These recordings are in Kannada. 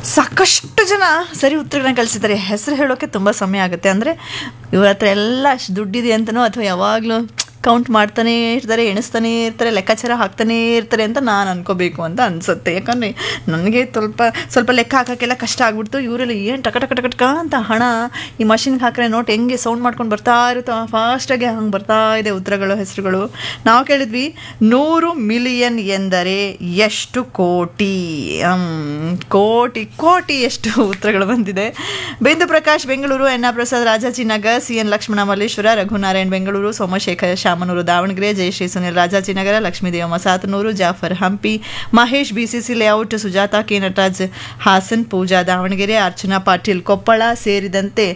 ಸಾಕಷ್ಟು ಜನ ಸರಿ ಉತ್ತರಗಳನ್ನ ಕಳಿಸಿದ್ದಾರೆ ಹೆಸರು ಹೇಳೋಕೆ ತುಂಬ ಸಮಯ ಆಗುತ್ತೆ ಅಂದರೆ ಇವ್ರ ಹತ್ರ ಎಲ್ಲ ಅಷ್ಟು ದುಡ್ಡಿದೆ ಅಂತನೋ ಅಥವಾ ಯಾವಾಗಲೂ ಕೌಂಟ್ ಮಾಡ್ತಾನೇ ಇರ್ತಾರೆ ಎಣಿಸ್ತಾನೇ ಇರ್ತಾರೆ ಲೆಕ್ಕಾಚಾರ ಹಾಕ್ತಾನೇ ಇರ್ತಾರೆ ಅಂತ ನಾನು ಅನ್ಕೋಬೇಕು ಅಂತ ಅನಿಸುತ್ತೆ ಯಾಕಂದರೆ ನನಗೆ ಸ್ವಲ್ಪ ಸ್ವಲ್ಪ ಲೆಕ್ಕ ಹಾಕೋಕ್ಕೆಲ್ಲ ಕಷ್ಟ ಆಗ್ಬಿಡ್ತು ಇವರೆಲ್ಲ ಏನು ಟಕ ಟಕ ಟಕ ಟಕ ಅಂತ ಹಣ ಈ ಮಷಿನ್ಗೆ ಹಾಕಿದ್ರೆ ನೋಟ್ ಹೆಂಗೆ ಸೌಂಡ್ ಮಾಡ್ಕೊಂಡು ಬರ್ತಾ ಇರುತ್ತೋ ಫಾಸ್ಟಾಗಿ ಹಂಗೆ ಬರ್ತಾ ಇದೆ ಉತ್ತರಗಳು ಹೆಸರುಗಳು ನಾವು ಕೇಳಿದ್ವಿ ನೂರು ಮಿಲಿಯನ್ ಎಂದರೆ ಎಷ್ಟು ಕೋಟಿ ಹ್ಮ್, ಕೋಟಿ ಕೋಟಿ ಎಷ್ಟು ಉತ್ತರಗಳು ಬಂದಿದೆ Bindu Prakash Bengaluru N R Prasad Rajajinagar C N Lakshmana Malleshwara Raghunarayan Bengaluru Somashekhara Shamanur Davanagere Jayashree Sunil Rajajinagara Lakshmidevamma Sathanur Jafar Hampi Mahesh BCC layout Sujatha K Nataraj Hassan Pooja Davanagere Archana Patil Koppala ಸೇರಿದಂತೆ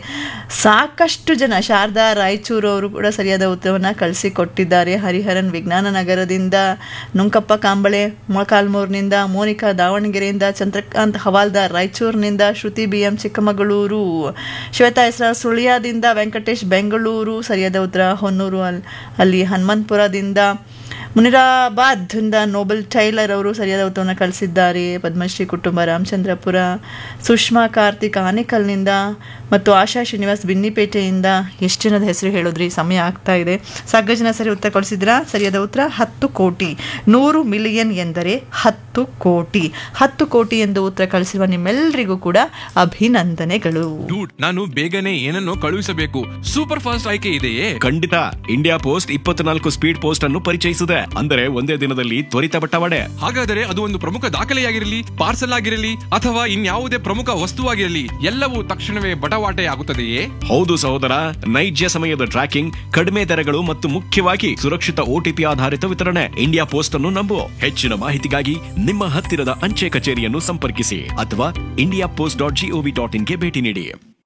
ಸಾಕಷ್ಟು ಜನ ಶಾರದಾ ರಾಯಚೂರು ಅವರು ಕೂಡ ಸರಿಯಾದ ಉತ್ತರವನ್ನು ಕಳಿಸಿಕೊಟ್ಟಿದ್ದಾರೆ ಹರಿಹರನ್ ವಿಜ್ಞಾನ ನಗರದಿಂದ ನುಂಕಪ್ಪ ಕಾಂಬಳೆ ಮೊಳಕಾಲ್ಮೂರಿನಿಂದ ಮೋನಿಕಾ ದಾವಣಗೆರೆಯಿಂದ ಚಂದ್ರಕಾಂತ್ ಹವಾಲ್ದಾರ್ ರಾಯಚೂರಿನಿಂದ ಶ್ರುತಿ ಬಿ ಎಂ ಚಿಕ್ಕಮಗಳೂರು ಶ್ವೇತಾ ಹೆಸರ ಸುಳ್ಯದಿಂದ ವೆಂಕಟೇಶ್ ಬೆಂಗಳೂರು ಸರಿಯಾದ ಉತ್ತರ ಹೊನ್ನೂರು ಅಲ್ ಅಲ್ಲಿ ಹನುಮಂತಪುರದಿಂದ ಮುನಿರಾಬಾದ್ದಿಂದ ನೋಬಲ್ ಟೈಲರ್ ಅವರು ಸರಿಯಾದ ಉತ್ತರವನ್ನು ಕಳಿಸಿದ್ದಾರೆ ಪದ್ಮಶ್ರೀ ಕುಟುಂಬ ರಾಮಚಂದ್ರಪುರ ಸುಷ್ಮಾ ಕಾರ್ತಿಕ್ ಆನೇಕಲ್ನಿಂದ ಮತ್ತು ಆಶಾ ಶ್ರೀನಿವಾಸ್ ಬಿನ್ನಿಪೇಟೆಯಿಂದ ಎಷ್ಟು ಜನದ ಹೆಸರು ಹೇಳಿದ್ರಿ ಸಮಯ ಆಗ್ತಾ ಇದೆ ಸಾಕು ಜನ ಸರಿ ಉತ್ತರ ಕಳಿಸಿದ್ರಾ ಸರಿಯಾದ ಉತ್ತರ ಹತ್ತು ಕೋಟಿ ನೂರು ಮಿಲಿಯನ್ ಎಂದರೆ ಹತ್ತು ಕೋಟಿ ಹತ್ತು ಕೋಟಿ ಎಂದು ಉತ್ತರ ಕಳಿಸಿರುವ ನಿಮ್ಮೆಲ್ಲರಿಗೂ ಕೂಡ ಅಭಿನಂದನೆಗಳು ಡೂಡ್ ನಾನು ಬೇಗನೆ ಏನನ್ನೋ ಕಳುಹಿಸಬೇಕು ಸೂಪರ್ ಫಾಸ್ಟ್ ಆಯ್ಕೆ ಇದೆಯೇ ಖಂಡಿತ ಇಂಡಿಯಾ ಪೋಸ್ಟ್ ಇಪ್ಪತ್ನಾಲ್ಕು ಸ್ಪೀಡ್ ಪೋಸ್ಟ್ ಅನ್ನು ಪರಿಚಯಿಸಿದೆ ಅಂದರೆ ಒಂದೇ ದಿನದಲ್ಲಿ ತ್ವರಿತ ಬಟ್ಟವಾಡೆ ಹಾಗಾದರೆ ಅದು ಒಂದು ಪ್ರಮುಖ ದಾಖಲೆಯಾಗಿರಲಿ ಪಾರ್ಸಲ್ ಆಗಿರಲಿ ಅಥವಾ ಇನ್ಯಾವುದೇ ಪ್ರಮುಖ ವಸ್ತುವಾಗಿರಲಿ ಎಲ್ಲವೂ ತಕ್ಷಣವೇ ಬಟವಾಟೆ ಆಗುತ್ತದೆಯೇ ಹೌದು ಸಹೋದರ ನೈಜ ಸಮಯದ ಟ್ರ್ಯಾಕಿಂಗ್ ಕಡಿಮೆ ದರಗಳು ಮತ್ತು ಮುಖ್ಯವಾಗಿ ಸುರಕ್ಷಿತ ಓಟಿಪಿ ಆಧಾರಿತ ವಿತರಣೆ ಇಂಡಿಯಾ ಪೋಸ್ಟ್ ಅನ್ನು ನಂಬು ಹೆಚ್ಚಿನ ಮಾಹಿತಿಗಾಗಿ ನಿಮ್ಮ ಹತ್ತಿರದ ಅಂಚೆ ಕಚೇರಿಯನ್ನು ಸಂಪರ್ಕಿಸಿ ಅಥವಾ India post dot gov dot ಇನ್ಗೆ ಭೇಟಿ ನೀಡಿ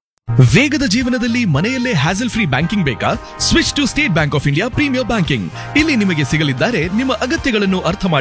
ವೇಗದ ಜೀವನದಲ್ಲಿ ಮನೆಯಲ್ಲೇ ಹ್ಯಾಸಲ್ ಫ್ರೀ ಬ್ಯಾಂಕಿಂಗ್ ಬೇಕಾ switch to State Bank of India premier banking ಇಲ್ಲಿ ನಿಮಗೆ ಸಿಗಲಿದ್ದಾರೆ ನಿಮ್ಮ ಅಗತ್ಯಗಳನ್ನು ಅರ್ಥ